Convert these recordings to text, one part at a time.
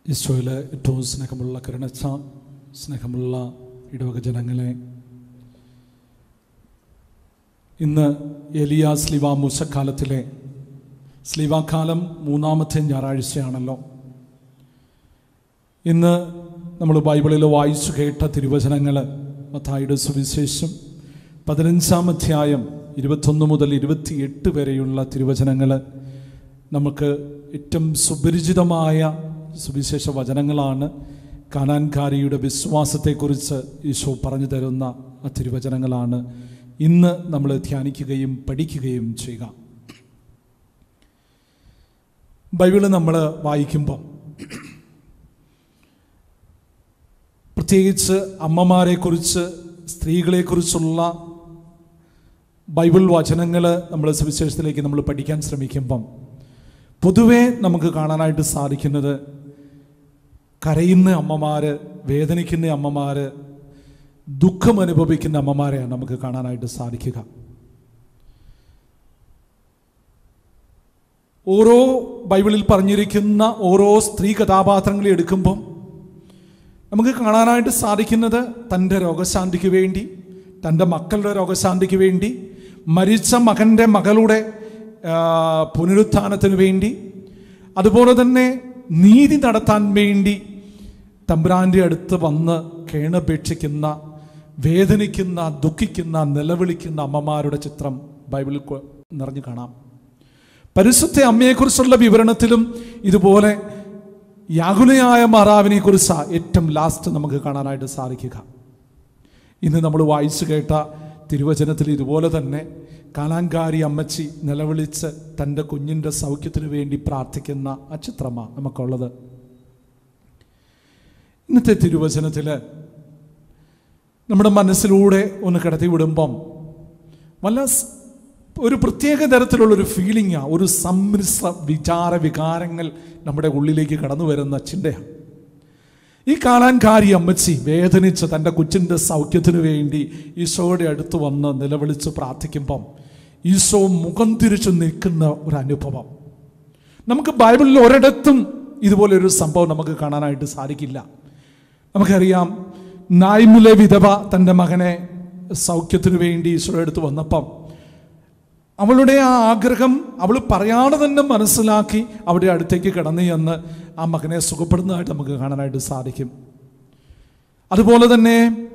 ഈശോയിലെ ഏറ്റവും സ്നേഹമുള്ള കരുണച്ച സ്നേഹമുള്ള ഇടവക ജനങ്ങളെ ഇന്ന് എലിയ സ്ലിവ മൂസക്കാലത്തിലെ സ്ലിവാക്കാലം മൂന്നാമത്തെ ഞായറാഴ്ചയാണല്ലോ ഇന്ന് നമ്മൾ ബൈബിളിൽ വായിച്ചു കേട്ട തിരുവചനങ്ങൾ മത്തായിയുടെ സുവിശേഷം പതിനഞ്ചാം അധ്യായം ഇരുപത്തൊന്ന് മുതൽ ഇരുപത്തിയെട്ട് വരെയുള്ള തിരുവചനങ്ങൾ നമുക്ക് ഏറ്റവും സുപരിചിതമായ സുവിശേഷ വചനങ്ങളാണ് കാനാൻകാരിയുടെ വിശ്വാസത്തെക്കുറിച്ച് ഈശോ പറഞ്ഞു തരുന്ന ആ തിരുവചനങ്ങളാണ് ഇന്ന് നമ്മൾ ധ്യാനിക്കുകയും പഠിക്കുകയും ചെയ്യുക ബൈബിള് നമ്മൾ വായിക്കുമ്പം പ്രത്യേകിച്ച് അമ്മമാരെക്കുറിച്ച് സ്ത്രീകളെക്കുറിച്ചുള്ള ബൈബിൾ വചനങ്ങൾ നമ്മൾ സുവിശേഷത്തിലേക്ക് നമ്മൾ പഠിക്കാൻ ശ്രമിക്കുമ്പം പൊതുവെ നമുക്ക് കാണാനായിട്ട് സാധിക്കുന്നത് കരയുന്ന അമ്മമാര് വേദനിക്കുന്ന അമ്മമാര് ദുഃഖം അനുഭവിക്കുന്ന അമ്മമാരെയാണ് നമുക്ക് കാണാനായിട്ട് സാധിക്കുക ഓരോ ബൈബിളിൽ പറഞ്ഞിരിക്കുന്ന ഓരോ സ്ത്രീ കഥാപാത്രങ്ങളെ എടുക്കുമ്പം നമുക്ക് കാണാനായിട്ട് സാധിക്കുന്നത് തൻ്റെ രോഗശാന്തിക്ക് വേണ്ടി തൻ്റെ മക്കളുടെ രോഗശാന്തിക്ക് വേണ്ടി മരിച്ച മകൻ്റെ മകളുടെ ആ, പുനരുത്ഥാനത്തിന് വേണ്ടി അതുപോലെ തന്നെ നീതി നടത്താൻ വേണ്ടി തമ്പുരാൻ്റെ അടുത്ത് വന്ന് കേണപേക്ഷിക്കുന്ന വേദനിക്കുന്ന ദുഃഖിക്കുന്ന നിലവിളിക്കുന്ന അമ്മമാരുടെ ചിത്രം ബൈബിളിൽ കൊ- നിറഞ്ഞു കാണാം പരിശുദ്ധ അമ്മയെക്കുറിച്ചുള്ള വിവരണത്തിലും ഇതുപോലെ യാകുലയായ മാറാവിനെ കുറിച്ച് ഏറ്റവും ലാസ്റ്റ് നമുക്ക് കാണാനായിട്ട് സാധിക്കുക ഇന്ന് നമ്മൾ വായിച്ചു കേട്ട തിരുവചനത്തിൽ ഇതുപോലെ തന്നെ കാലാങ്കാരി അമ്മച്ചി നിലവിളിച്ച് തൻ്റെ കുഞ്ഞിൻ്റെ സൗഖ്യത്തിന് വേണ്ടി പ്രാർത്ഥിക്കുന്ന ആ ചിത്രമാണ് നമുക്കുള്ളത് ഇന്നത്തെ തിരുവചനത്തിൽ നമ്മുടെ മനസ്സിലൂടെ ഒന്ന് കടത്തി വിടുമ്പം വല്ല സ്- ഒരു പ്രത്യേക തരത്തിലുള്ളൊരു ഫീലിംഗാ ഒരു സമ്മിശ്ര വിചാര വികാരങ്ങൾ നമ്മുടെ ഉള്ളിലേക്ക് കടന്നു വരുന്ന ചിന്തയാണ് ഈ കാണാൻകാരി അമ്മച്ചി വേദനിച്ച് തൻ്റെ കൊച്ചിൻ്റെ സൗഖ്യത്തിന് വേണ്ടി ഈശോയുടെ അടുത്ത് വന്ന് നിലവിളിച്ച് പ്രാർത്ഥിക്കുമ്പം ഈശോ മുഖം തിരിച്ചു നിൽക്കുന്ന ഒരു അനുഭവം നമുക്ക് ബൈബിളിൽ ഒരിടത്തും ഇതുപോലെ ഒരു സംഭവം നമുക്ക് കാണാനായിട്ട് സാധിക്കില്ല നമുക്കറിയാം നായ്മുലെ വിധവ തൻ്റെ മകനെ സൗഖ്യത്തിന് വേണ്ടി ഈശോയുടെ അടുത്ത് വന്നപ്പം അവളുടെ ആ ആഗ്രഹം അവൾ പറയാതെ തന്നെ മനസ്സിലാക്കി അവിടെ അടുത്തേക്ക് കടന്നു ചെന്ന് ആ മകനെ സുഖപ്പെടുന്നതായിട്ട് നമുക്ക് കാണാനായിട്ട് സാധിക്കും അതുപോലെ തന്നെ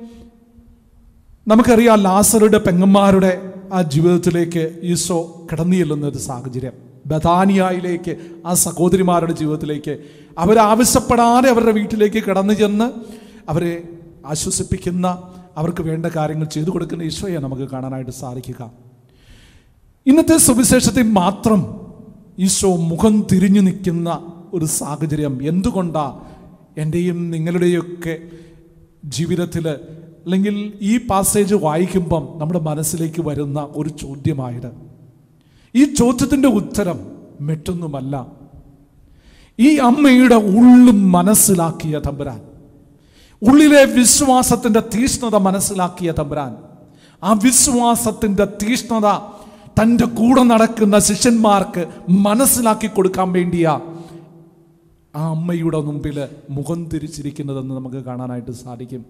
നമുക്കറിയാം ലാസറുടെ പെങ്ങന്മാരുടെ ആ ജീവിതത്തിലേക്ക് ഈശോ കടന്നു ചെല്ലുന്ന ഒരു സാഹചര്യം ബഥാനിയായിലേക്ക് ആ സഹോദരിമാരുടെ ജീവിതത്തിലേക്ക് അവരാവശ്യപ്പെടാതെ അവരുടെ വീട്ടിലേക്ക് കടന്നു ചെന്ന് അവരെ ആശ്വസിപ്പിക്കുന്ന അവർക്ക് വേണ്ട കാര്യങ്ങൾ ചെയ്തു കൊടുക്കുന്ന ഈശോയെ നമുക്ക് കാണാനായിട്ട് സാധിക്കുക ഇന്നത്തെ സുവിശേഷത്തിൽ മാത്രം ഈശോ മുഖം തിരിഞ്ഞു നിൽക്കുന്ന ഒരു സാഹചര്യം എന്തുകൊണ്ടാ എൻ്റെയും നിങ്ങളുടെയൊക്കെ ജീവിതത്തിൽ അല്ലെങ്കിൽ ഈ പാസേജ് വായിക്കുമ്പം നമ്മുടെ മനസ്സിലേക്ക് വരുന്ന ഒരു ചോദ്യമായത് ഈ ചോദ്യത്തിൻ്റെ ഉത്തരം മറ്റൊന്നുമല്ല ഈ അമ്മയുടെ ഉള്ളും മനസ്സിലാക്കിയ തമ്പുരാൻ ഉള്ളിലെ വിശ്വാസത്തിന്റെ തീഷ്ണത മനസ്സിലാക്കിയ തമ്പുരാൻ ആ വിശ്വാസത്തിന്റെ തീഷ്ണത തൻ്റെ കൂടെ നടക്കുന്ന ശിഷ്യന്മാർക്ക് മനസ്സിലാക്കി കൊടുക്കാൻ വേണ്ടിയ ആ അമ്മയുടെ മുമ്പിൽ മുഖം തിരിച്ചിരിക്കുന്നതെന്ന് നമുക്ക് കാണാനായിട്ട് സാധിക്കും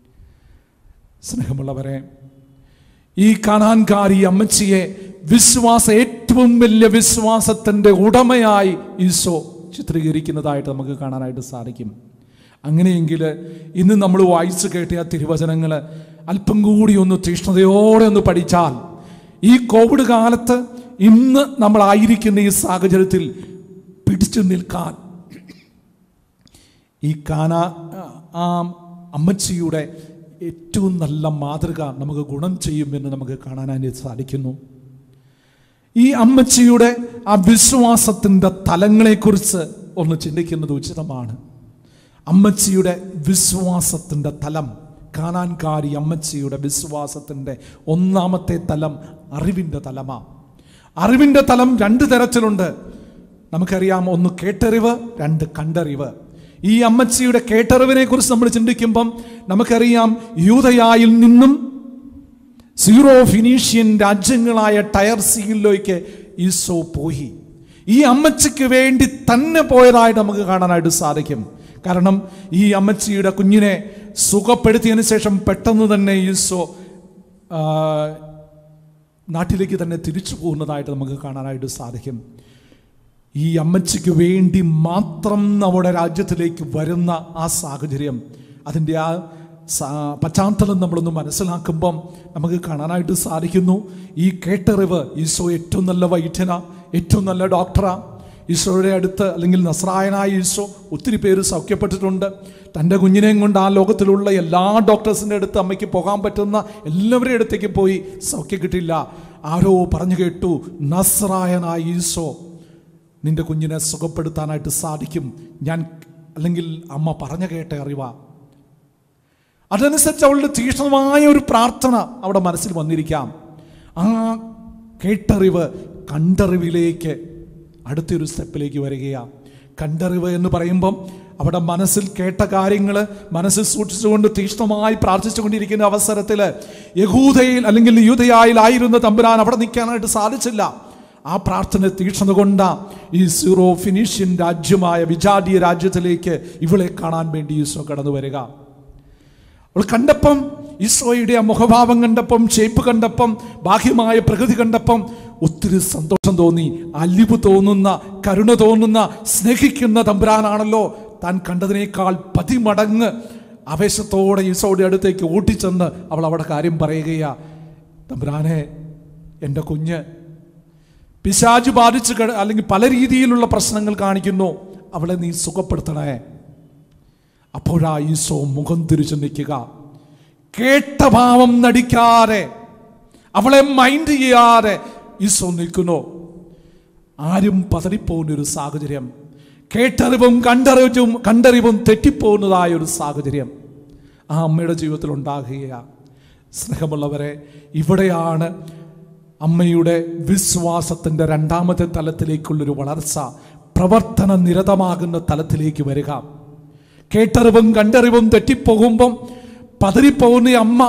സ്നേഹമുള്ളവരെ ഈ കാണാൻകാരി അമ്മച്ചിയെ വിശ്വാസ ഏറ്റവും വലിയ വിശ്വാസത്തിൻ്റെ ഉടമയായി ഈശോ ചിത്രീകരിക്കുന്നതായിട്ട് നമുക്ക് കാണാനായിട്ട് സാധിക്കും അങ്ങനെയെങ്കിൽ ഇന്ന് നമ്മൾ വായിച്ചു കേട്ട ആ തിരുവചനങ്ങൾ അല്പം കൂടി ഒന്ന് തീഷ്ണതയോടെ ഒന്ന് പഠിച്ചാൽ ഈ കോവിഡ് കാലത്ത് ഇന്ന് നമ്മളായിരിക്കുന്ന ഈ സാഹചര്യത്തിൽ പിടിച്ചു നിൽക്കാൻ ഈ കാന ആ അമ്മച്ചിയുടെ ഏറ്റവും നല്ല മാതൃക നമുക്ക് ഗുണം ചെയ്യുമെന്ന് നമുക്ക് കാണാനായിട്ട് സാധിക്കുന്നു ഈ അമ്മച്ചിയുടെ ആ വിശ്വാസത്തിൻ്റെ തലങ്ങളെക്കുറിച്ച് ഒന്ന് ചിന്തിക്കുന്നത് ഉചിതമാണ് അമ്മച്ചിയുടെ വിശ്വാസത്തിൻ്റെ തലം കാണാൻകാരി അമ്മച്ചിയുടെ വിശ്വാസത്തിൻ്റെ ഒന്നാമത്തെ തലം അറിവിൻ്റെ തലമാണ് അറിവിൻ്റെ തലം രണ്ട് തരത്തിലുണ്ട് നമുക്കറിയാം ഒന്ന് കേട്ടറിവ് രണ്ട് കണ്ടറിവ് ഈ അമ്മച്ചിയുടെ കേട്ടറിവിനെ കുറിച്ച് നമ്മൾ ചിന്തിക്കുമ്പം നമുക്കറിയാം യൂതയായിൽ നിന്നും സീറോ ഫിനീഷ്യൻ രാജ്യങ്ങളായ ടയർ സീലിലേക്ക് ഈശോ പോയി ഈ അമ്മച്ചിക്ക് വേണ്ടി തന്നെ പോയതായിട്ട് നമുക്ക് കാണാനായിട്ട് സാധിക്കും കാരണം ഈ അമ്മച്ചിയുടെ കുഞ്ഞിനെ സുഖപ്പെടുത്തിയതിന് ശേഷം പെട്ടെന്ന് തന്നെ ഈശോ ആ, നാട്ടിലേക്ക് തന്നെ തിരിച്ചു പോകുന്നതായിട്ട് നമുക്ക് കാണാനായിട്ട് സാധിക്കും ഈ അമ്മച്ചിക്ക് വേണ്ടി മാത്രം നമ്മുടെ രാജ്യത്തിലേക്ക് വരുന്ന ആ സാഹചര്യം അതിൻ്റെ ആ സാ- പശ്ചാത്തലം നമ്മളൊന്ന് മനസ്സിലാക്കുമ്പം നമുക്ക് കാണാനായിട്ട് സാധിക്കുന്നു ഈ കേട്ടറിവ് ഈശോ ഏറ്റവും നല്ല വൈദ്യന ഏറ്റവും നല്ല ഡോക്ടറാ ഈശോയുടെ അടുത്ത് അല്ലെങ്കിൽ നസ്രായനായ ഈശോ ഒത്തിരി പേര് സൗഖ്യപ്പെട്ടിട്ടുണ്ട് തൻ്റെ കുഞ്ഞിനെയും കൊണ്ട് ആ ലോകത്തിലുള്ള എല്ലാ ഡോക്ടേഴ്സിൻ്റെ അടുത്ത് അമ്മയ്ക്ക് പോകാൻ പറ്റുന്ന എല്ലാവരുടെ അടുത്തേക്ക് പോയി സൗഖ്യം കിട്ടില്ല ആരോ പറഞ്ഞു കേട്ടു നസ്രായനായ ഈശോ നിന്റെ കുഞ്ഞിനെ സുഖപ്പെടുത്താനായിട്ട് സാധിക്കും ഞാൻ അല്ലെങ്കിൽ അമ്മ പറഞ്ഞു കേട്ട അറിവാ അതനുസരിച്ച് അവളുടെ തീക്ഷ്ണമായ ഒരു പ്രാർത്ഥന അവിടെ മനസ്സിൽ വന്നിരിക്കാം ആ കേട്ടറിവ് കണ്ടറിവിലേക്ക് അടുത്തൊരു സ്റ്റെപ്പിലേക്ക് വരികയാണ് കണ്ടറിവ് എന്ന് പറയുമ്പം അവിടെ മനസ്സിൽ കേട്ട കാര്യങ്ങൾ മനസ്സിൽ സൂക്ഷിച്ചുകൊണ്ട് തീക്ഷ്ണമായി പ്രാർത്ഥിച്ചുകൊണ്ടിരിക്കുന്ന അവസരത്തിൽ യഹൂദയിൽ അല്ലെങ്കിൽ യൂതയായിലായിരുന്ന തമ്പുരാൻ അവിടെ നിൽക്കാനായിട്ട് സാധിച്ചില്ല ആ പ്രാർത്ഥന തീക്ഷ്ണത കൊണ്ട ഈ സീറോ ഫിനീഷ്യൻ രാജ്യമായ വിജാതീയ രാജ്യത്തിലേക്ക് ഇവളെ കാണാൻ വേണ്ടി ഈശോ കടന്നു വരിക അവൾ കണ്ടപ്പം ഈശോയുടെ ആ മുഖഭാവം കണ്ടപ്പം ഷേപ്പ് കണ്ടപ്പം ബാഹ്യമായ പ്രകൃതി കണ്ടപ്പം ഒത്തിരി സന്തോഷം തോന്നി അലിവ് തോന്നുന്ന കരുണ തോന്നുന്ന സ്നേഹിക്കുന്ന തമ്പുരാനാണല്ലോ താൻ കണ്ടതിനേക്കാൾ പതിമടങ്ങ് ആവേശത്തോടെ ഈശോയുടെ അടുത്തേക്ക് ഓട്ടിച്ചെന്ന് അവൾ അവിടെ കാര്യം പറയുകയാ തമ്പുരാനെ എൻ്റെ കുഞ്ഞ് പിശാജ് ബാധിച്ച് കിട- അല്ലെങ്കിൽ പല രീതിയിലുള്ള പ്രശ്നങ്ങൾ കാണിക്കുന്നു അവളെ നീ സുഖപ്പെടുത്തണേ അപ്പോഴാ ഈശോ മുഖം തിരിച്ചു നിൽക്കുക കേട്ട ഭാവം നടിക്കാതെ അവളെ മൈൻഡ് ചെയ്യാതെ ഈശോ നിൽക്കുന്നു ആരും പതറിപ്പോകുന്ന ഒരു സാഹചര്യം കേട്ടറിവും കണ്ടറിവും കണ്ടറിവും തെറ്റിപ്പോകുന്നതായ ഒരു സാഹചര്യം ആ അമ്മയുടെ ജീവിതത്തിൽ ഉണ്ടാകുകയാണ് സ്നേഹമുള്ളവരെ ഇവിടെയാണ് അമ്മയുടെ വിശ്വാസത്തിൻ്റെ രണ്ടാമത്തെ തലത്തിലേക്കുള്ളൊരു വളർച്ച പ്രവർത്തന നിരതമാകുന്ന തലത്തിലേക്ക് വരിക കേട്ടറിവും കണ്ടറിവും തെറ്റിപ്പോകുമ്പം പതറിപ്പോകുന്ന ഈ അമ്മ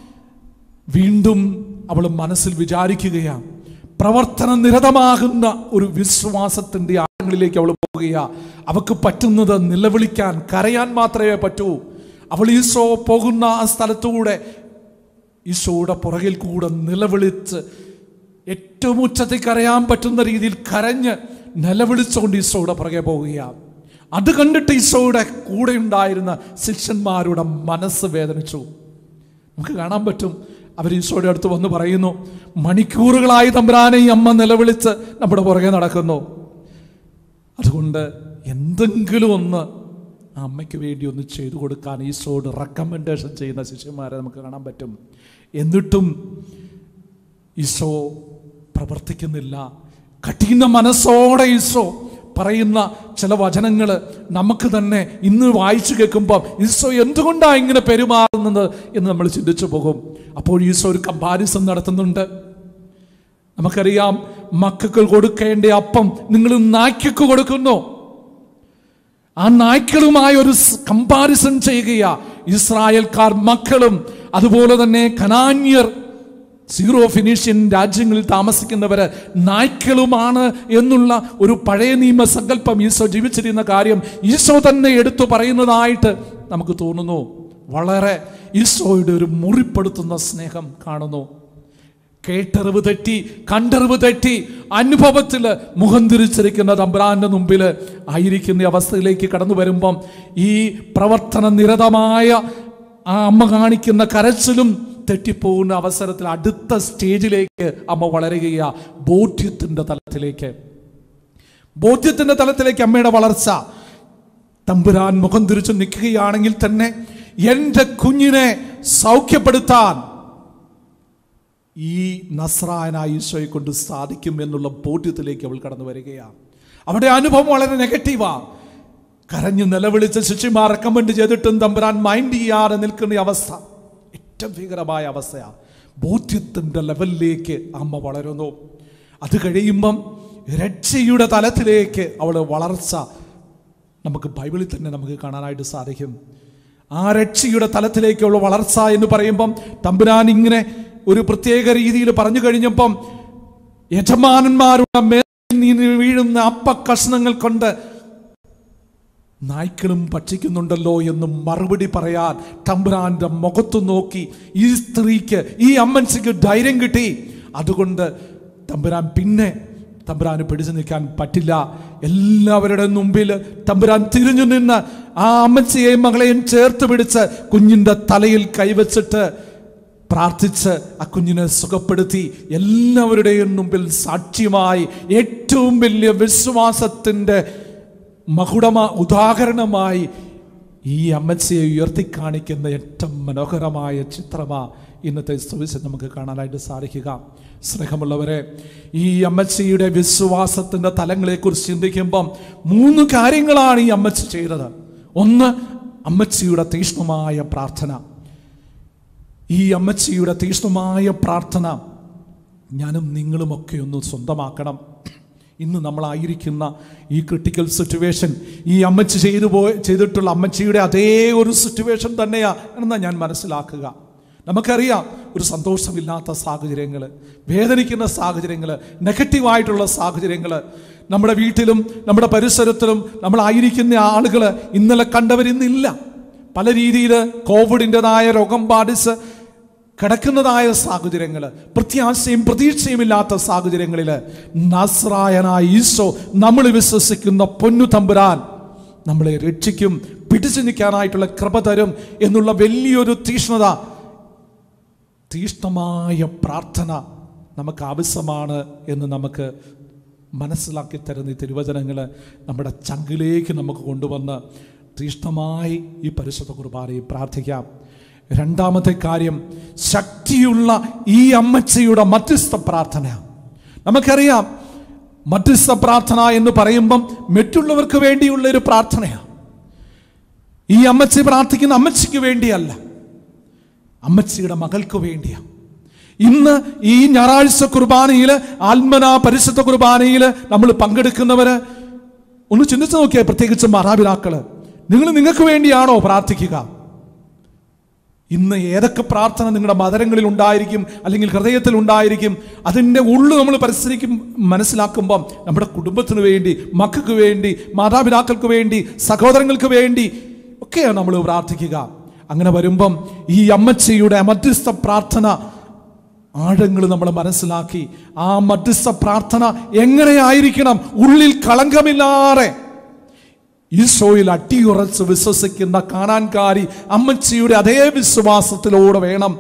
വീണ്ടും അവൾ മനസ്സിൽ വിചാരിക്കുകയാണ് പ്രവർത്തന നിരതമാകുന്ന ഒരു വിശ്വാസത്തിന്റെ ആഴങ്ങളിലേക്ക് അവൾ പോവുകയാ അവക്ക് പറ്റുന്നത് നിലവിളിക്കാൻ കരയാൻ മാത്രമേ പറ്റൂ അവൾ ഈശോ പോകുന്ന ആ സ്ഥലത്തൂടെ ഈശോയുടെ പുറകിൽ കൂടെ നിലവിളിച്ച് ഏറ്റവും ഉച്ചത്തിൽ കരയാൻ പറ്റുന്ന രീതിയിൽ കരഞ്ഞ് നിലവിളിച്ചുകൊണ്ട് ഈശോയുടെ പുറകെ പോവുകയാണ് അത് കണ്ടിട്ട് ഈശോയുടെ കൂടെ ഉണ്ടായിരുന്ന ശിഷ്യന്മാരുടെ മനസ്സ് വേദനിച്ചു നമുക്ക് കാണാൻ പറ്റും അവർ ഈശോയുടെ അടുത്ത് വന്ന് പറയുന്നു മണിക്കൂറുകളായി തമ്പുരാനെ ഈ അമ്മ നിലവിളിച്ച് നമ്മുടെ പുറകെ നടക്കുന്നു അതുകൊണ്ട് എന്തെങ്കിലും ഒന്ന് ആ അമ്മയ്ക്ക് വേണ്ടി ഒന്ന് ചെയ്തു കൊടുക്കാൻ ഈശോട് റെക്കമെൻഡേഷൻ ചെയ്യുന്ന ശിഷ്യന്മാരെ നമുക്ക് കാണാൻ പറ്റും എന്നിട്ടും ഈശോ പ്രവർത്തിക്കുന്നില്ല കഠിന മനസ്സോടെ ഈശോ പറയുന്ന ചില വചനങ്ങൾ നമുക്ക് തന്നെ ഇന്ന് വായിച്ചു കേൾക്കുമ്പോൾ ഈശോ എന്തുകൊണ്ടാണ് ഇങ്ങനെ പെരുമാറുന്നത് എന്ന് നമ്മൾ ചിന്തിച്ചു പോകും അപ്പോൾ ഈശോ ഒരു കമ്പാരിസൺ നടത്തുന്നുണ്ട് നമുക്കറിയാം മക്കൾക്ക് കൊടുക്കേണ്ട അപ്പം നിങ്ങൾ നായ്ക്കൾക്ക് കൊടുക്കുന്നു ആ നായ്ക്കളുമായി ഒരു കമ്പാരിസൺ ചെയ്യുകയാ ഇസ്രായേൽക്കാർ മക്കളും അതുപോലെ തന്നെ കനാന്യർ സീറോ ഫിനീഷ്യൻ രാജ്യങ്ങളിൽ താമസിക്കുന്നവര് നായ്ക്കളുമാണ് എന്നുള്ള ഒരു പഴയ നിയമ സങ്കല്പം ഈശോ ജീവിച്ചിരുന്ന കാര്യം ഈശോ തന്നെ എടുത്തു പറയുന്നതായിട്ട് നമുക്ക് തോന്നുന്നു വളരെ ഈശോയുടെ ഒരു മുറിപ്പെടുത്തുന്ന സ്നേഹം കാണുന്നു കേട്ടറിവ് തെറ്റി കണ്ടറിവ് തെറ്റി അനുഭവത്തിൽ മുഖം തിരിച്ചിരിക്കുന്ന തമ്പ്രാന്റെ മുമ്പിൽ ആയിരിക്കുന്ന ഈ അവസ്ഥയിലേക്ക് കടന്നു വരുമ്പം ഈ പ്രവർത്തന നിരതമായ ആ അമ്മ കാണിക്കുന്ന കരച്ചിലും തെറ്റിപ്പോകുന്ന അവസരത്തിൽ അടുത്ത സ്റ്റേജിലേക്ക് അമ്മ വളരുകയാ ബോധ്യത്തിന്റെ തലത്തിലേക്ക് ബോധ്യത്തിന്റെ തലത്തിലേക്ക് അമ്മയുടെ വളർച്ച തമ്പുരാൻ മുഖം തിരിച്ചു നിൽക്കുകയാണെങ്കിൽ തന്നെ എൻ്റെ കുഞ്ഞിനെ സൗഖ്യപ്പെടുത്താൻ ഈ നസ്രായനായ ഈശോയെ കൊണ്ട് സാധിക്കും എന്നുള്ള ബോധ്യത്തിലേക്ക് അവൾ കടന്നു വരികയാണ് അവിടെ അനുഭവം വളരെ നെഗറ്റീവാ കരഞ്ഞ് നിലവിളിച്ച് ശിശുമാർ റെക്കമെൻഡ് ചെയ്തിട്ടും തമ്പുരാൻ മൈൻഡ് ചെയ്യാതെ നിൽക്കുന്ന ഈ അവസ്ഥ ഏറ്റവും ഭീകരമായ അവസ്ഥയാണ് ബോധ്യത്തിൻ്റെ ലെവലിലേക്ക് അമ്മ വളരുന്നു അത് കഴിയുമ്പം രക്ഷയുടെ തലത്തിലേക്ക് അവൾ വളർച്ച നമുക്ക് ബൈബിളിൽ തന്നെ നമുക്ക് കാണാനായിട്ട് സാധിക്കും ആ രക്ഷയുടെ തലത്തിലേക്കുള്ള വളർച്ച എന്ന് പറയുമ്പം തമ്പുരാൻ ഇങ്ങനെ ഒരു പ്രത്യേക രീതിയിൽ പറഞ്ഞു കഴിഞ്ഞപ്പം യജമാനന്മാരുടെ മേൽ നിന്ന് വീഴുന്ന അപ്പ കഷ്ണങ്ങൾ കൊണ്ട് നായ്ക്കളും ഭക്ഷിക്കുന്നുണ്ടല്ലോ എന്ന് മറുപടി പറയാൻ തമ്പുരാന്റെ മുഖത്തു നോക്കി ഈ സ്ത്രീക്ക് ഈ അമ്മൻസിക്ക് ധൈര്യം കിട്ടി അതുകൊണ്ട് തമ്പുരാൻ പിന്നെ തമ്പുരാന് പിടിച്ചു നിൽക്കാൻ പറ്റില്ല എല്ലാവരുടെ മുമ്പിൽ തമ്പുരാൻ തിരിഞ്ഞു നിന്ന് ആ അമ്മച്ചിയെയും മകളെയും ചേർത്ത് പിടിച്ച് കുഞ്ഞിൻ്റെ തലയിൽ കൈവച്ചിട്ട് പ്രാർത്ഥിച്ച് ആ കുഞ്ഞിനെ സുഖപ്പെടുത്തി എല്ലാവരുടെയും മുമ്പിൽ സാക്ഷ്യമായി ഏറ്റവും വലിയ വിശ്വാസത്തിൻ്റെ മകുടമ ഉദാഹരണമായി ഈ അമ്മച്ചിയെ ഉയർത്തി കാണിക്കുന്ന ഏറ്റവും മനോഹരമായ ചിത്രമാ ഇന്നത്തെ സുവിശേഷം നമുക്ക് കാണാനായിട്ട് സാധിക്കുക സ്നേഹമുള്ളവരെ ഈ അമ്മച്ചിയുടെ വിശ്വാസത്തിൻ്റെ തലങ്ങളെക്കുറിച്ച് ചിന്തിക്കുമ്പം മൂന്ന് കാര്യങ്ങളാണ് ഈ അമ്മച്ചി ചെയ്തത് ഒന്ന് അമ്മച്ചിയുടെ തീക്ഷ്ണമായ പ്രാർത്ഥന ഈ അമ്മച്ചിയുടെ തീക്ഷ്ണമായ പ്രാർത്ഥന ഞാനും നിങ്ങളുമൊക്കെ ഒന്ന് സ്വന്തമാക്കണം ഇന്ന് നമ്മളായിരിക്കുന്ന ഈ ക്രിട്ടിക്കൽ സിറ്റുവേഷൻ ഈ അമ്മച്ചി ചെയ്തു പോയ ചെയ്തിട്ടുള്ള അമ്മച്ചിയുടെ അതേ ഒരു സിറ്റുവേഷൻ തന്നെയാ എന്നാ ഞാൻ മനസ്സിലാക്കുക നമുക്കറിയാം ഒരു സന്തോഷമില്ലാത്ത സാഹചര്യങ്ങൾ വേദനിക്കുന്ന സാഹചര്യങ്ങൾ നെഗറ്റീവായിട്ടുള്ള സാഹചര്യങ്ങൾ നമ്മുടെ വീട്ടിലും നമ്മുടെ പരിസരത്തിലും നമ്മളായിരിക്കുന്ന ആളുകൾ ഇന്നലെ കണ്ടവരിന്നില്ല പല രീതിയിൽ കോവിഡിൻ്റെതായ രോഗം ബാധിച്ച് കിടക്കുന്നതായ സാഹചര്യങ്ങൾ പ്രത്യാശയും പ്രതീക്ഷയും ഇല്ലാത്ത സാഹചര്യങ്ങളിൽ നസ്രായനായ ഈശോ നമ്മൾ വിശ്വസിക്കുന്ന പൊന്നു തമ്പുരാൻ നമ്മളെ രക്ഷിക്കും പിടിച്ചു നിൽക്കാനായിട്ടുള്ള കൃപ തരും എന്നുള്ള വലിയൊരു തീഷ്ണത തീഷ്ണമായ പ്രാർത്ഥന നമുക്ക് ആവശ്യമാണ് എന്ന് നമുക്ക് മനസ്സിലാക്കി തരുന്ന ഈ തിരുവചനങ്ങൾ നമ്മുടെ ചങ്കിലേക്ക് നമുക്ക് കൊണ്ടുവന്ന് തീഷ്ണമായി ഈ പരിശുദ്ധ കുർബാനയിൽ പ്രാർത്ഥിക്കാം രണ്ടാമത്തെ കാര്യം ശക്തിയുള്ള ഈ അമ്മച്ചയുടെ മധ്യസ്ഥ പ്രാർത്ഥന നമുക്കറിയാം മധ്യസ്ഥ പ്രാർത്ഥന എന്ന് പറയുമ്പം മറ്റുള്ളവർക്ക് വേണ്ടിയുള്ള ഒരു പ്രാർത്ഥനയാണ് ഈ അമ്മച്ചി പ്രാർത്ഥിക്കുന്ന അമ്മച്ചിക്ക് വേണ്ടിയല്ല അമ്മച്ചിയുടെ മകൾക്ക് വേണ്ടിയാ ഇന്ന് ഈ ഞായറാഴ്ച കുർബാനയിൽ ആത്മന പരിശുദ്ധ കുർബാനയിൽ നമ്മൾ പങ്കെടുക്കുന്നവര് ഒന്ന് ചിന്തിച്ചു നോക്കിയാൽ പ്രത്യേകിച്ച് മാതാപിതാക്കള് നിങ്ങൾ നിങ്ങൾക്ക് വേണ്ടിയാണോ പ്രാർത്ഥിക്കുക ഇന്ന് ഏതൊക്കെ പ്രാർത്ഥന നിങ്ങളുടെ മതരങ്ങളിൽ ഉണ്ടായിരിക്കും അല്ലെങ്കിൽ ഹൃദയത്തിൽ ഉണ്ടായിരിക്കും അതിൻ്റെ ഉള്ളു നമ്മൾ പരിസ്ഥിതിക്കും മനസ്സിലാക്കുമ്പം നമ്മുടെ കുടുംബത്തിന് വേണ്ടി മക്കൾക്ക് വേണ്ടി മാതാപിതാക്കൾക്ക് വേണ്ടി സഹോദരങ്ങൾക്ക് വേണ്ടി ഒക്കെയാണ് നമ്മൾ പ്രാർത്ഥിക്കുക അങ്ങനെ വരുമ്പം ഈ അമ്മച്ചിയുടെ മധ്യസ്ഥ പ്രാർത്ഥന ആഴങ്ങൾ നമ്മൾ മനസ്സിലാക്കി ആ മധ്യസ്ഥ പ്രാർത്ഥന എങ്ങനെയായിരിക്കണം ഉള്ളിൽ കളങ്കമില്ലാതെ ഈശോയിൽ അട്ടിയുറച്ച് വിശ്വസിക്കുന്ന കാണാൻകാരി അമ്മച്ചിയുടെ അതേ വിശ്വാസത്തിലൂടെ വേണം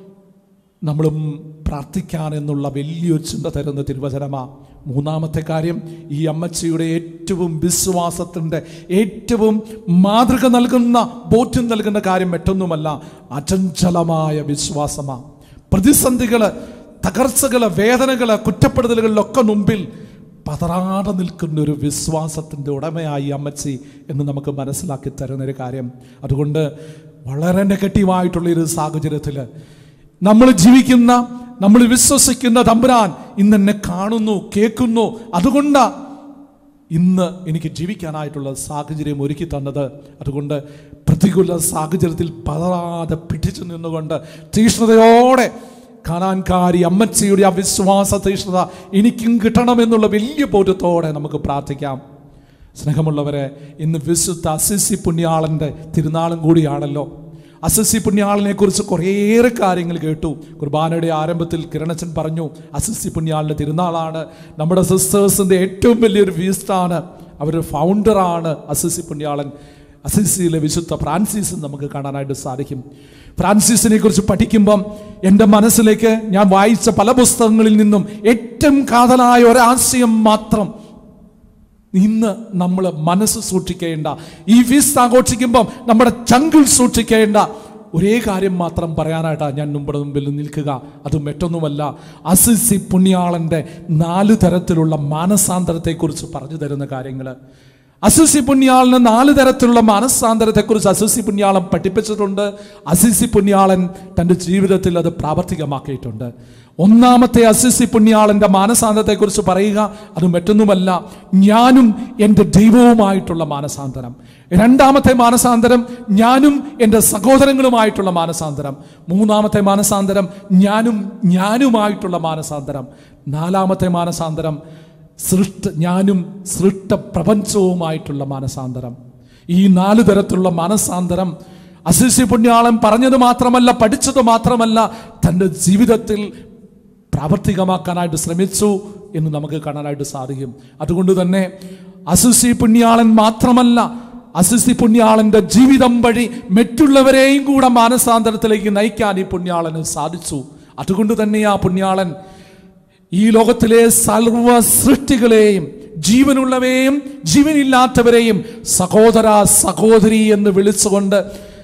നമ്മളും പ്രാർത്ഥിക്കാൻ എന്നുള്ള വലിയൊരു ചിന്ത തരുന്ന തിരുവചനമാ മൂന്നാമത്തെ കാര്യം ഈ അമ്മച്ചിയുടെ ഏറ്റവും വിശ്വാസത്തിൻ്റെ ഏറ്റവും മാതൃക നൽകുന്ന ബോധ്യം നൽകുന്ന കാര്യം മറ്റൊന്നുമല്ല അചഞ്ചലമായ വിശ്വാസമാ പ്രതിസന്ധികള് തകർച്ചകള് വേദനകള് കുറ്റപ്പെടുത്തലുകളിലൊക്കെ മുമ്പിൽ പതറാതെ നിൽക്കുന്ന ഒരു വിശ്വാസത്തിൻ്റെ ഉടമയായി അമ്മച്ചി എന്ന് നമുക്ക് മനസ്സിലാക്കി തരുന്ന ഒരു കാര്യം അതുകൊണ്ട് വളരെ നെഗറ്റീവായിട്ടുള്ള ഒരു സാഹചര്യത്തിൽ നമ്മൾ ജീവിക്കുന്ന നമ്മൾ വിശ്വസിക്കുന്ന തമ്പുരാൻ ഇന്ന് എന്നെ കാണുന്നു കേൾക്കുന്നു അതുകൊണ്ടാ ഇന്ന് എനിക്ക് ജീവിക്കാനായിട്ടുള്ള സാഹചര്യം ഒരുക്കി തന്നത് അതുകൊണ്ട് പ്രതികൂല സാഹചര്യത്തിൽ പതറാതെ പിടിച്ചു നിന്നുകൊണ്ട് തീഷ്ണതയോടെ കാണാൻകാരി അമ്മച്ചിയുടെ ആ വിശ്വാസ തീഷ്ണത എനിക്കും കിട്ടണമെന്നുള്ള വലിയ ബോധ്യത്തോടെ നമുക്ക് പ്രാർത്ഥിക്കാം സ്നേഹമുള്ളവരെ ഇന്ന് വിശുദ്ധ അസിസി പുണ്യാളൻ്റെ തിരുനാളും കൂടിയാണല്ലോ അസിസി പുണ്യാളിനെ കുറിച്ച് കുറേയേറെ കാര്യങ്ങൾ കേട്ടു കുർബാനയുടെ ആരംഭത്തിൽ കിരണച്ചൻ പറഞ്ഞു അസിസി പുണ്യാളിൻ്റെ തിരുനാളാണ് നമ്മുടെ സിസ്റ്റേഴ്സിൻ്റെ ഏറ്റവും വലിയൊരു ഫീസ്റ്റാണ് അവരുടെ ഫൗണ്ടറാണ് അസിസി പുണ്യാളൻ അസിസിയിലെ വിശുദ്ധ ഫ്രാൻസിസ് നമുക്ക് കാണാനായിട്ട് സാധിക്കും ഫ്രാൻസിസിനെ കുറിച്ച് പഠിക്കുമ്പം എൻ്റെ മനസ്സിലേക്ക് ഞാൻ വായിച്ച പല പുസ്തകങ്ങളിൽ നിന്നും ഏറ്റവും കാതലായ ഒരാശയം മാത്രം ഇന്ന് നമ്മൾ മനസ്സ് സൂക്ഷിക്കേണ്ട ഈ ഫീസ് ആഘോഷിക്കുമ്പം നമ്മുടെ ചങ്കിൽ സൂക്ഷിക്കേണ്ട ഒരേ കാര്യം മാത്രം പറയാനായിട്ടാണ് ഞാൻ മുമ്പ് മുമ്പിൽ നിൽക്കുക അത് മറ്റൊന്നുമല്ല അസിസി പുണ്യാളൻ്റെ നാല് തരത്തിലുള്ള മാനസാന്തരത്തെക്കുറിച്ച് പറഞ്ഞു തരുന്ന കാര്യങ്ങൾ അസിസി പുണ്യാളന് നാല് തരത്തിലുള്ള മാനസാന്തരത്തെക്കുറിച്ച് അസിസി പുണ്യാളൻ പഠിപ്പിച്ചിട്ടുണ്ട് അസിസി പുണ്യാളൻ തൻ്റെ ജീവിതത്തിൽ അത് പ്രാവർത്തികമാക്കിയിട്ടുണ്ട് ഒന്നാമത്തെ അസിസി പുണ്യാളന്റെ മാനസാന്തരത്തെക്കുറിച്ച് പറയുക അത് മറ്റൊന്നുമല്ല ഞാനും എൻ്റെ ദൈവവുമായിട്ടുള്ള മാനസാന്തരം രണ്ടാമത്തെ മാനസാന്തരം ഞാനും എൻ്റെ സഹോദരങ്ങളുമായിട്ടുള്ള മാനസാന്തരം മൂന്നാമത്തെ മാനസാന്തരം ഞാനും ഞാനുമായിട്ടുള്ള മാനസാന്തരം നാലാമത്തെ മാനസാന്തരം സൃഷ്ട ഞാനും സൃഷ്ട പ്രപഞ്ചവുമായിട്ടുള്ള മാനസാന്തരം ഈ നാല് തരത്തിലുള്ള മാനസാന്തരം അസിസി പുണ്യാളൻ പറഞ്ഞത് മാത്രമല്ല പഠിച്ചത് മാത്രമല്ല തൻ്റെ ജീവിതത്തിൽ പ്രാവർത്തികമാക്കാനായിട്ട് ശ്രമിച്ചു എന്ന് നമുക്ക് കാണാനായിട്ട് സാധിക്കും അതുകൊണ്ട് തന്നെ അസിസി പുണ്യാളൻ മാത്രമല്ല അസിസി പുണ്യാളന്റെ ജീവിതം വഴി മറ്റുള്ളവരെയും കൂടെ മാനസാന്തരത്തിലേക്ക് നയിക്കാൻ ഈ പുണ്യാളന് സാധിച്ചു അതുകൊണ്ട് തന്നെ ആ പുണ്യാളൻ ഈ ലോകത്തിലെ സർവ സൃഷ്ടികളെയും ജീവനുള്ളവയെയും ജീവനില്ലാത്തവരെയും സഹോദര സഹോദരി എന്ന് വിളിച്ചുകൊണ്ട്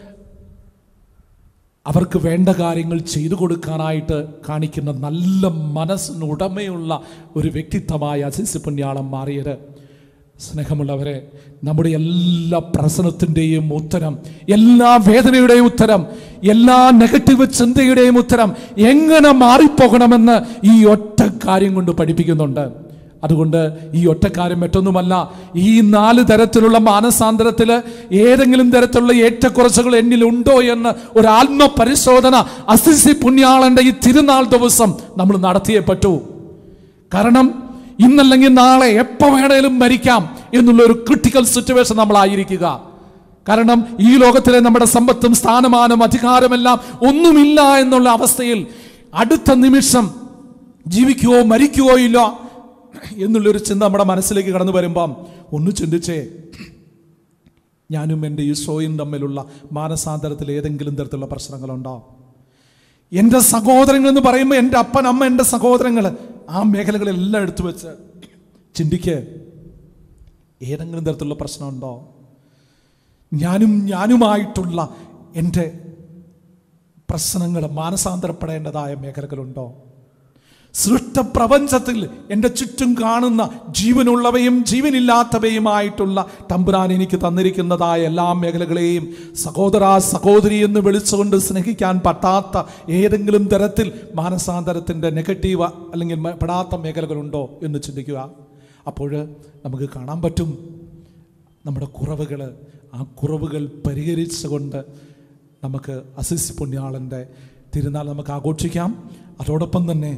അവർക്ക് വേണ്ട കാര്യങ്ങൾ ചെയ്തു കൊടുക്കാനായിട്ട് കാണിക്കുന്ന നല്ല മനസ്സിന് ഉടമയുള്ള ഒരു വ്യക്തിത്വമായ അസിസി പുണ്യാളം മാറിയത് സ്നേഹമുള്ളവരെ നമ്മുടെ എല്ലാ പ്രശ്നത്തിൻ്റെയും ഉത്തരം എല്ലാ വേദനയുടെയും ഉത്തരം എല്ലാ നെഗറ്റീവ് ചിന്തയുടെയും ഉത്തരം എങ്ങനെ മാറിപ്പോകണമെന്ന് ഈ ഒറ്റ കാര്യം കൊണ്ട് പഠിപ്പിക്കുന്നുണ്ട് അതുകൊണ്ട് ഈ ഒറ്റക്കാര്യം മറ്റൊന്നുമല്ല ഈ നാല് തരത്തിലുള്ള മാനസാന്തരത്തിൽ ഏതെങ്കിലും തരത്തിലുള്ള ഏറ്റക്കുറച്ചുകൾ എന്നിലുണ്ടോ എന്ന് ഒരു ആത്മപരിശോധന അസിസി പുണ്യാളന്റെ ഈ തിരുനാൾ ദിവസം നമ്മൾ നടത്തിയേ പറ്റൂ കാരണം ഇന്നല്ലെങ്കിൽ നാളെ എപ്പോ വേണേലും മരിക്കാം എന്നുള്ള ഒരു ക്രിട്ടിക്കൽ സിറ്റുവേഷൻ നമ്മളായിരിക്കുക കാരണം ഈ ലോകത്തിലെ നമ്മുടെ സമ്പത്തും സ്ഥാനമാനം അധികാരമെല്ലാം ഒന്നുമില്ല എന്നുള്ള അവസ്ഥയിൽ അടുത്ത നിമിഷം ജീവിക്കുകയോ മരിക്കുകയോ ഇല്ല എന്നുള്ളൊരു ചിന്ത നമ്മുടെ മനസ്സിലേക്ക് കടന്നു വരുമ്പം ഒന്ന് ചിന്തിച്ചേ ഞാനും എൻ്റെ ഈശോയും തമ്മിലുള്ള മാനസാന്തരത്തിൽ ഏതെങ്കിലും തരത്തിലുള്ള പ്രശ്നങ്ങളുണ്ടോ എൻ്റെ സഹോദരങ്ങൾ എന്ന് പറയുമ്പോൾ എൻ്റെ അപ്പൻ അമ്മ എൻ്റെ സഹോദരങ്ങൾ ആ മേഖലകളെല്ലാം എടുത്തു വെച്ച് ചിന്തിക്ക് ഏതെങ്കിലും തരത്തിലുള്ള പ്രശ്നമുണ്ടോ ഞാനും ഞാനുമായിട്ടുള്ള എൻ്റെ പ്രശ്നങ്ങൾ മാനസാന്തരപ്പെടേണ്ടതായ മേഖലകളുണ്ടോ സൃഷ്ടപ്രപഞ്ചത്തിൽ എൻ്റെ ചുറ്റും കാണുന്ന ജീവനുള്ളവയും ജീവനില്ലാത്തവയുമായിട്ടുള്ള തമ്പുരാൻ എനിക്ക് തന്നിരിക്കുന്നതായ എല്ലാ മേഖലകളെയും സഹോദര സഹോദരി എന്ന് വിളിച്ചുകൊണ്ട് സ്നേഹിക്കാൻ പറ്റാത്ത ഏതെങ്കിലും തരത്തിൽ മാനസാന്തരത്തിൻ്റെ നെഗറ്റീവ് അല്ലെങ്കിൽ മ- പെടാത്ത മേഖലകളുണ്ടോ എന്ന് ചിന്തിക്കുക അപ്പോൾ നമുക്ക് കാണാൻ പറ്റും നമ്മുടെ കുറവുകൾ ആ കുറവുകൾ പരിഹരിച്ചുകൊണ്ട് നമുക്ക് അസിസ് പുണ്യാളൻ്റെ തിരുനാൾ നമുക്ക് ആഘോഷിക്കാം അതോടൊപ്പം തന്നെ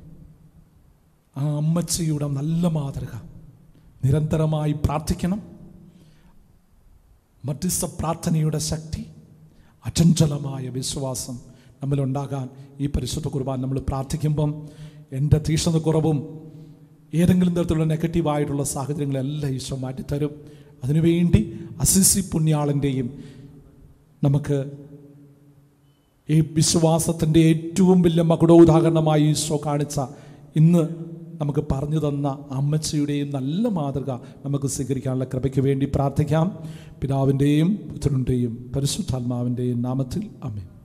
ആ അമ്മച്ചിയുടെ നല്ല മാതൃക നിരന്തരമായി പ്രാർത്ഥിക്കണം മധ്യസ്ഥ പ്രാർത്ഥനയുടെ ശക്തി അചഞ്ചലമായ വിശ്വാസം നമ്മളുണ്ടാകാൻ ഈ പരിശുദ്ധ കുർബാൻ നമ്മൾ പ്രാർത്ഥിക്കുമ്പം എൻ്റെ തീക്ഷ്ണത കുറവും ഏതെങ്കിലും തരത്തിലുള്ള നെഗറ്റീവായിട്ടുള്ള സാഹചര്യങ്ങളെല്ലാം ഈശോ മാറ്റിത്തരും അതിനുവേണ്ടി അസിസി പുണ്യാളൻ്റെയും നമുക്ക് ഈ വിശ്വാസത്തിൻ്റെ ഏറ്റവും വലിയ മകുടോദാഹരണമായി ഈശോ കാണിച്ച ഇന്ന് നമുക്ക് പറഞ്ഞു തന്ന അമ്മച്ചിയുടെയും നല്ല മാതൃക നമുക്ക് സ്വീകരിക്കാനുള്ള കൃപയ്ക്ക് വേണ്ടി പ്രാർത്ഥിക്കാം പിതാവിൻ്റെയും പുത്രൻ്റെയും പരിശുദ്ധാത്മാവിൻ്റെയും നാമത്തിൽ അമ്മേ